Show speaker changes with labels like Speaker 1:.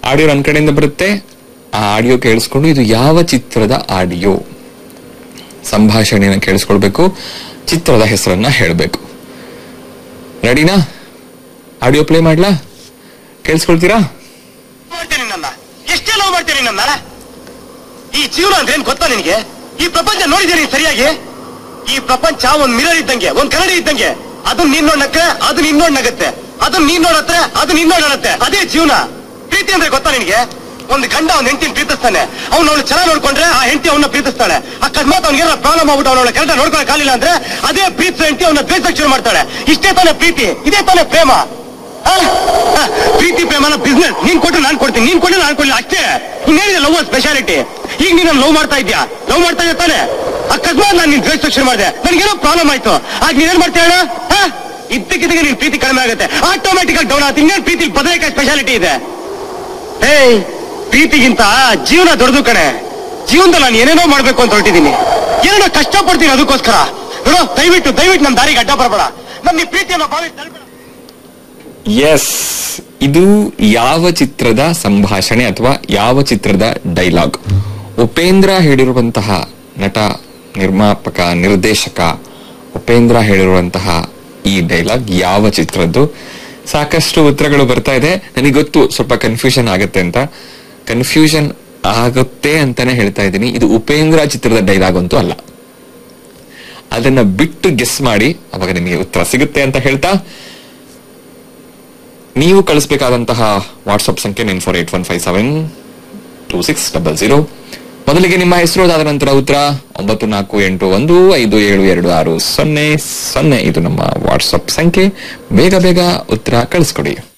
Speaker 1: Audio ನನ್ನ ಕಡೆಯಿಂದ ಬರುತ್ತೆ ಆ ಆಡಿಯೋ ಕೇಳಿಸ್ಕೊಂಡು ಇದು ಯಾವ ಚಿತ್ರದ ಆಡಿಯೋ ಸಂಭಾಷಣೆಯನ್ನು ಕೇಳಿಸ್ಕೊಳ್ಬೇಕು ಚಿತ್ರದ ಹೆಸರನ್ನ ಹೇಳಬೇಕು ರೆಡಿನಾ ಆಡಿಯೋ ಪ್ಲೇ ಮಾಡ್ಲಾ ಕೇಳಿಸ್ಕೊಳ್ತೀರಾ
Speaker 2: ಮಾಡ್ತೀನಿ ನನ್ನ ಎಷ್ಟೇ ಲವ್ ಮಾಡ್ತೀನಿ ನನ್ನ ಈ ಜೀವನ ಅಂದ್ರೆ ಏನ್ ಗೊತ್ತಾ ನಿನಗೆ ಈ ಪ್ರಪಂಚ ನೋಡಿದ್ಯಾ ನೀನ್ ಸರಿಯಾಗಿ ಈ ಪ್ರಪಂಚ ಒಂದ್ ಮಿರರ್ ಇದ್ದಂಗೆ ಒಂದ್ ಕನ್ನಡಿ ಇದ್ದಂಗೆ ಅದನ್ನ ನೀನ್ ನೋಡ್ ನಕ್ರೆ ಅದು ನಿನ್ ನೋಡ್ ನಗತ್ತೆ ಅದನ್ನ ನೀನ್ ನೋಡತ್ರೆ ಅದು ನಿನ್ ನೋಡತ್ತೆ ಅದೇ ಜೀವನ ಪ್ರೀತಿ ಅಂದ್ರೆ ಗೊತ್ತಾ ನಿನಗೆ ಒಂದ್ ಗಂಡ ಅವ್ನ ಹೆಂಡತಿನ ಪ್ರೀತಿಸ್ತಾನೆ ಅವ್ನ ಅವಳು ಚೆನ್ನಾಗಿ ನೋಡ್ಕೊಂಡ್ರೆ ಆ ಹೆಂಡತಿ ಅವನ್ನ ಪ್ರೀತಿಸ್ತಾಳೆ ಅಕಸ್ಮಾತ್ ಅವ್ನಿಗೆ ಪ್ರಾಬ್ಲಮ್ ಆಗ್ಬಿಟ್ಟು ಅವನ ಕರೆಕ್ಟ್ ನೋಡ್ಕೊಳಕ್ ಆಗಿಲ್ಲ ಅಂದ್ರೆ ಅದೇ ಪ್ರೀತಿ ಹೆಂಡತಿ ಅವನ ದ್ವೇಷಕ್ಕೆ ಶುರು ಮಾಡ್ತಾಳೆ ಇಷ್ಟೇ ತಾನೇ ಪ್ರೀತಿ ಇದೇ ತಾನೇ ಪ್ರೇಮ ಆ? ಆ, ಪ್ರೀತಿ ಪ್ರೇಮನ ಬಿಸ್ನೆಸ್ ನೀನ್ ಕೊಟ್ರೆ ನಾನ್ ಕೊಡ್ತೀನಿ ನೀನ್ ಕೊಟ್ರೆ ನಾನ್ ಕೊಡ್ಲಿ ಅಷ್ಟೇ ಇನ್ನೇನಿದೆ ಲವ್ ಸ್ಪೆಷಾಲಿಟಿ ಈಗ ನೀನ್ ಲವ್ ಮಾಡ್ತಾ ಇದ್ಯಾ ಲವ್ ಮಾಡ್ತಾ ಇದ್ಯಾ ತಾನೆ ಅಕಸ್ಮಾತ್ ನಾನು ನಿನ್ ದ್ವೇಷ ಶುರು ಮಾಡಿದೆ ನನ್ಗೇನೋ ಪ್ರಾಬ್ಲಮ್ ಆಯ್ತು ಆಗ ನೀನೇನ್ ಮಾಡ್ತೀಯ ಅಣ್ಣ ಆ? ಇದ್ದಕ್ಕಿದ್ದಾಗ ನಿನ್ ಪ್ರೀತಿ ಕಡಿಮೆ ಆಗುತ್ತೆ ಆಟೋಮೆಟಿಕ್ ಆಗಿ ಡೌನ್ ಆಗುತ್ತೆ ಇನ್ನೇನ್ ಪ್ರೀತಿ ಬದಲಾಯಿಕ ಸ್ಪೆಷಾಲಿಟಿ ಇದೆ ಏಯ್ ಪ್ರೀತಿಗಿಂತ ಜೀವನ ದೊಡ್ಡದು ಕಣೆ ಜೀವನದಲ್ಲಿ ನಾನು ಏನೇನೋ ಮಾಡ್ಬೇಕು ಅಂತ ಹೊರಟಿದ್ದೀನಿ ಏನೇನೋ ಕಷ್ಟ ಪಡ್ತೀನಿ ಅದಕ್ಕೋಸ್ಕರ ನೋಡು ದಯವಿಟ್ಟು ದಯವಿಟ್ಟು ನನ್ನ ದಾರಿಗೆ ಅಡ್ಡ ಬರಬೇಡ ನನ್ನ ಈ ಪ್ರೀತಿಯನ್ನ ಬಾವಿ ತಳ್ಬೇಡ
Speaker 1: ಎಸ್ ಇದು ಯಾವ ಚಿತ್ರದ ಸಂಭಾಷಣೆ ಅಥವಾ ಯಾವ ಚಿತ್ರದ ಡೈಲಾಗ್ ಉಪೇಂದ್ರ ಹೇಳಿರುವಂತಹ ನಟ ನಿರ್ಮಾಪಕ ನಿರ್ದೇಶಕ ಉಪೇಂದ್ರ ಹೇಳಿರುವಂತಹ ಈ ಡೈಲಾಗ್ ಯಾವ ಚಿತ್ರದ್ದು ಸಾಕಷ್ಟು ಉತ್ತರಗಳು ಬರ್ತಾ ಇದೆ ನನಗೆ ಗೊತ್ತು ಸ್ವಲ್ಪ ಕನ್ಫ್ಯೂಷನ್ ಆಗುತ್ತೆ ಅಂತ ಕನ್ಫ್ಯೂಷನ್ ಆಗುತ್ತೆ ಅಂತಾನೆ ಹೇಳ್ತಾ ಇದ್ದೀನಿ ಇದು ಉಪೇಂದ್ರ ಚಿತ್ರದ ಡೈಲಾಗ್ ಅಂತೂ ಅಲ್ಲ ಅದನ್ನ ಬಿಟ್ಟು ಗೆಸ್ ಮಾಡಿ ಅವಾಗ ನಿಮಗೆ ಉತ್ತರ ಸಿಗುತ್ತೆ ಅಂತ ಹೇಳ್ತಾ ನೀವು ಕಳಿಸಬೇಕಾದಂತಹ ವಾಟ್ಸ್ಆಪ್ ಸಂಖ್ಯೆ nine four eight one five seven two six double zero ಮೊದಲಿಗೆ ನಿಮ್ಮ ಹೆಸರು ಅದಾದ ನಂತರ ಉತ್ತರ ಒಂಬತ್ತು ನಾಲ್ಕು ಎಂಟು ಒಂದು ಐದು ಏಳು ಎರಡು ಆರು ಸೊನ್ನೆ ಸೊನ್ನೆ ಇದು ನಮ್ಮ ವಾಟ್ಸಪ್ ಸಂಖ್ಯೆ ಬೇಗ ಬೇಗ ಉತ್ತರ ಕಳಿಸ್ಕೊಡಿ